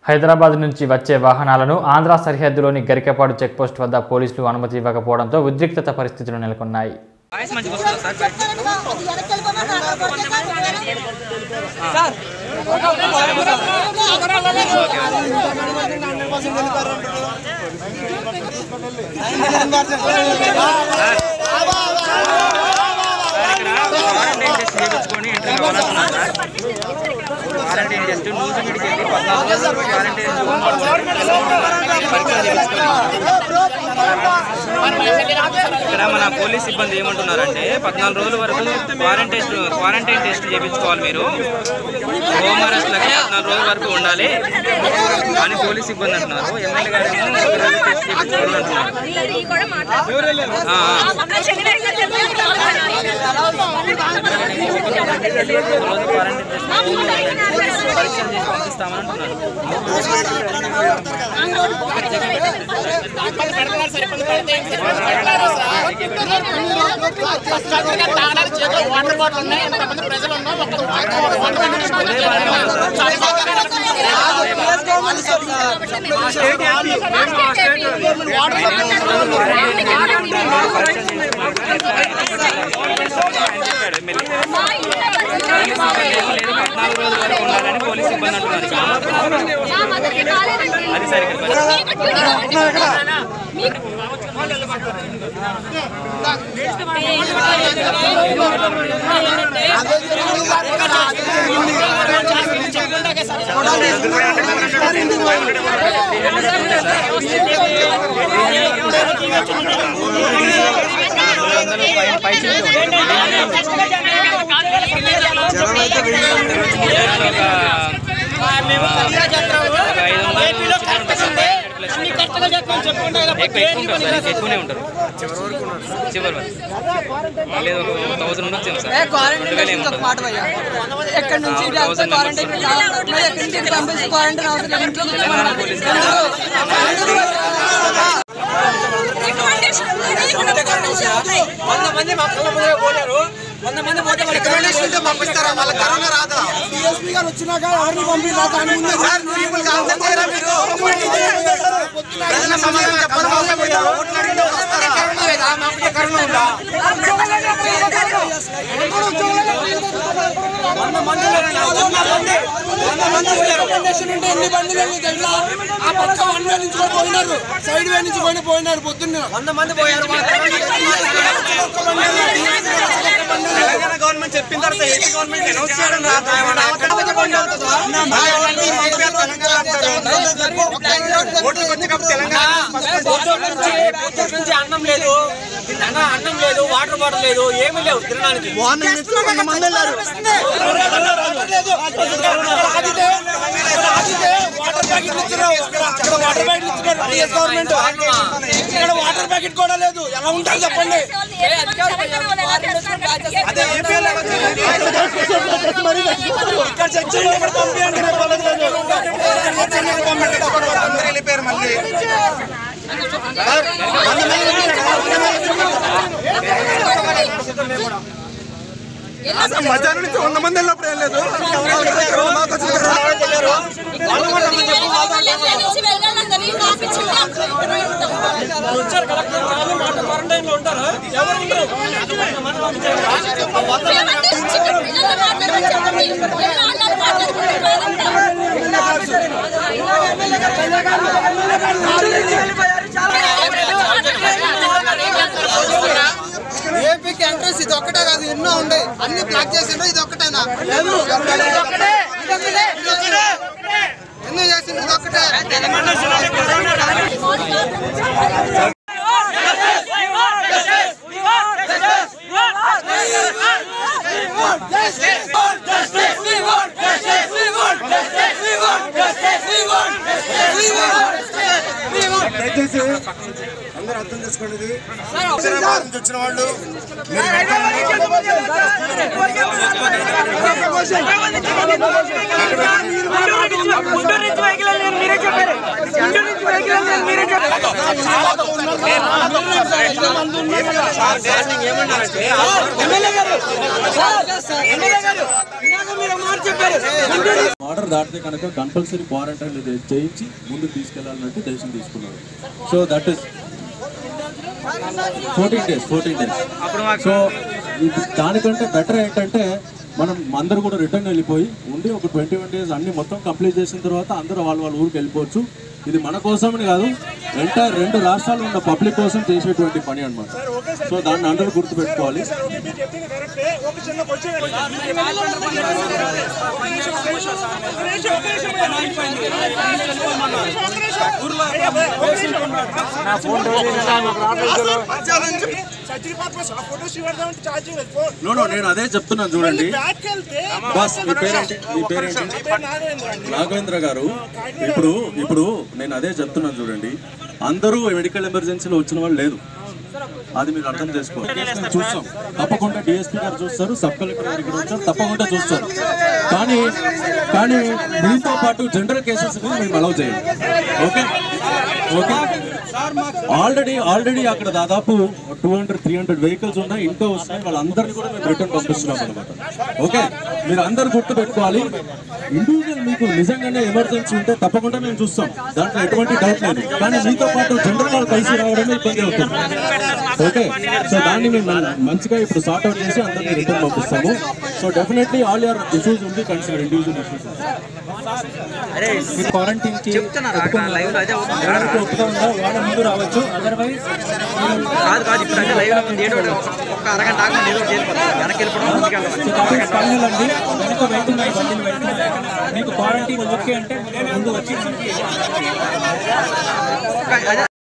హైదరాబాద్ నుంచి వచ్చే వాహనాలను ఆంధ్ర సరిహద్దులోని గరికపాడు చెక్పోస్ట్ వద్ద పోలీసులు అనుమతి ఇవ్వకపోవడంతో ఉద్రిక్తత పరిస్థితులు నెలకొన్నాయి వాయిస్ మంచిగా వస్తుందా సార్ బయట? క్వారంటైన్ టెస్ట్ చేయించుకొని ఎంట్రీ కావాలనుకున్నాను సార్ క్వారంటైన్ టెస్ట్ న్యూస్ మీడికి వెళ్ళి పద్నాలుగు రోజులు క్వారంటైన్ పరీక్షలు చేయించుకొని ఇక్కడ మన పోలీస్ సిబ్బంది ఏమంటున్నారంటే పద్నాలుగు రోజుల వరకు క్వారంటైన్ టెస్ట్ క్వారంటైన్ టెస్ట్ చేయించుకోవాలి మీరు హోమ్ అరెస్ట్లకి పద్నాలుగు రోజుల వరకు ఉండాలి అని పోలీస్ సిబ్బంది అంటున్నారు ఎమ్మెల్యే గారు ఏమో ఒక రోజు టెస్ట్ చేయించుకోవాలి అంటున్నారు ఆ, ఆ. ఒక రోజు క్వారంటైన్ టెస్ట్ పరీక్షలు చేసి పంపిస్తామని అంటున్నారు వాటర్ బాటిల్ ఉన్నాయి ఎంతమంది ప్రజలు ఉన్నారు ఒక లేదు పద్నాలుగు రోజుల వరకు ఉండాలని పోలీస్ సిబ్బంది అంటున్నారు ఇక్కడ. అది సరిగ్గా వందలు పై పై చిలుకు ఉంటుంది. ఒక ఐదు వందలు ఎక్కువ ఎక్కువ ఉంటారు సార్ ఇంకా ఎక్కువనే ఉంటారు చివరి వరకు లేదు ఒక థౌసండ్ ఉండొచ్చు సార్ రెండు వేలు ఏమి ఉంటుంది ఎక్కడి నుంచి ఇటు వెళ్తే క్వారంటైన్ పెట్టాలి. మరి ఎక్కడి నుంచి ఇటు పంపిస్తే క్వారంటైన్ అవసరం లేదు. ఇంట్లో కూర్చోమన్నారు. వంద మంది మా కళ్ళ ముందే పోలేరు వంద మంది పోతే వాళ్ళకి రికమెండేషన్ ఉంటే పంపిస్తారా వాళ్ళ కరోనా రాదా డిఎస్పీ గారు వచ్చినాక ఎవరిని పంపినా దాని ముందే సార్ పీపుల్ కాన్సెప్ట్ చేయరా మీరు ప్రజల సమస్యలు చెప్పాలి ఓట్లు అడిగితే వస్తారా రికమెండేషన్ ఉంటే ఎన్ని బండిలు వెళ్ళి తెలుసా ఆ పక్క వన్ వే నుంచి కూడా పోయినారు సైడ్ వే నుంచి పోయిన పోయినారు పొద్దున్న వంద మంది పోయారు తెలంగాణ గవర్నమెంట్ చెప్పిన తర్వాత ఏపీ గవర్నమెంట్ అనౌన్స్ చేయడం రాదా ఏమన్నా అక్కడ పోతే బండి అవుతుందా? ఆ, ఎవరిని పంపారు తెలంగాణ అంటారు. ఓట్లకు వచ్చేటప్పుడు తెలంగాణ పొద్దున్న నుంచి పొద్దున్న నుంచి అన్నం లేదు అన్న అన్నం లేదు వాటర్ బాటిల్ లేదు ఏమీ లేవు తినడానికి వాటర్ ప్యాకెట్ ఇచ్చారు ఇక్కడ వాటర్ ప్యాకెట్ ఇచ్చారు టీఎస్ గవర్నమెంట్ ఇక్కడ వాటర్ ప్యాకెట్ కూడా లేదు ఎలా ఉంటుంది చెప్పండి అదే ఏపీ వాళ్ళు ఎలా చేయాలి? ఇక్కడ చెక్ చేయండి ఇక్కడ పంపించండి రేపు వాళ్ళకి లేదు. ఇక్కడ చెక్ చేయండి ఇక్కడ పంపించండి అక్కడ పడతారు. అందరూ వెళ్ళిపోయారు మళ్ళీ అసలు మధ్యాహ్నం నుంచి వంద మంది వెళ్ళినప్పుడు ఏం లేదు మాకు వచ్చిన తర్వాత వెళ్ళారు. వచ్చారు కలెక్టర్ వాళ్ళు మాట క్వారంటైన్ లో ఉంటారు ఎవరు ఉండరు ఏపీకి ఎంట్రెన్స్ ఇది ఒక్కటే కాదు ఎన్నో ఉండే అన్ని బ్లాక్ చేసిండ్రు ఇది ఒక్కటేనా ఎందుకు చేసిండ్రు ఇది ఒక్కటే దయచేసి అందరూ అర్థం చేసుకోండి ఇది హైదరాబాద్ నుంచి వచ్చిన వాళ్ళు మీరు ఎమ్మెల్యే గారు ఎమ్మెల్యే గారు ఇందాక మీరు మాట చెప్పారు ఆర్డర్ దాటితే కనుక కంపల్సరీ క్వారంటైన్ చేయించి ముందుకు తీసుకెళ్లాలంటే దేశం తీసుకున్నారు so that is fourteen days fourteen days so ఇది దానికంటే బెటర్ ఏంటంటే మనం అందరూ కూడా రిటర్న్ వెళ్ళిపోయి ఉండి ఒక ట్వంటీ వన్ డేస్ అన్ని మొత్తం కంప్లీట్ చేసిన తర్వాత అందరూ వాళ్ళ వాళ్ళ ఊరికి వెళ్ళిపోవచ్చు ఇది మన కోసమని కాదు ఎంటైర్ రెండు రాష్ట్రాలు ఉన్న పబ్లిక్ కోసం చేసేటువంటి పని అన్నమాట సో దాన్ని అందరూ గుర్తుపెట్టుకోవాలి మీరు చెప్పింది కరెక్టే ఒక చిన్న క్వశ్చన్ సర్జరీ పర్పస్ ఆ ఫోటోస్ ఇవ్వడానికి ఛార్జింగ్ ఫోన్ నో నో నేను అదే చెప్తున్నాను చూడండి బ్యాక్ వెళ్తే బాస్ మీ పేరేంటి మీ పేరేంటి పేరు నాగేంద్ర అండి రాఘవేంద్ర గారు ఇప్పుడు ఇప్పుడు నేను అదే చెప్తున్నాను చూడండి అందరూ మెడికల్ ఎమర్జెన్సీలో వచ్చిన వాళ్ళు లేదు అది మీరు అర్థం చేసుకోవాలి మేము చూస్తాం తప్పకుండా డిఎస్పీ గారు చూస్తారు సబ్ కలెక్టర్ గారు ఇక్కడ వచ్చారు తప్పకుండా చూస్తారు కానీ కానీ మీతో పాటు జనరల్ కేసెస్ మేము అలౌ చేయండి ఓకే ఓకే ఆల్రెడీ ఆల్రెడీ అక్కడ దాదాపు two hundred three hundred vehicles ఉన్నాయి ఇంకా వస్తాయి వాళ్ళందరినీ కూడా మేము రిటర్న్ పంపిస్తున్నాం అనమాట ఓకే మీరు అందరు గుర్తు పెట్టుకోవాలి ఇండివిజువల్ మీకు నిజంగానే ఎమర్జెన్సీ ఉంటే తప్పకుండా మేము చూస్తాం దాంట్లో ఎటువంటి డౌట్ లేదు కానీ మీతో పాటు జనరల్ వాళ్ళు కలిసి రావడమే ఇబ్బంది అవుతుంది ఓకే సో దాన్ని మేము మంచిగా ఇప్పుడు సార్ట్ అవుట్ చేసి అందరినీ రిటర్న్ పంపిస్తాము so definitely all your issues ఉంది కన్సిడర్ ఇండివిజువల్ ఇష్యూస్ క్వారంటైన్ కి ఎవరికి ఒప్పుగా ఉందా వాళ్ళ ముందు రావచ్చు అదర్వైజ్ కాదు కాదు ఇప్పుడు అంటే లైవ్ లో ఉంది ఏదో ఒకటి ఒక్క అరగంట ఆగమని ఏదో ఒకటి వెళ్ళిపోతాం వెనక్కి వెళ్ళిపోవడం ముందుకు వెళ్ళడం ఫైనల్ అండి వెనక వెళ్తున్నాయి బండిలు వెళ్తున్నాయి మీకు క్వారంటైన్ ఓకే అంటే ముందు వచ్చి ఒక్క- అదే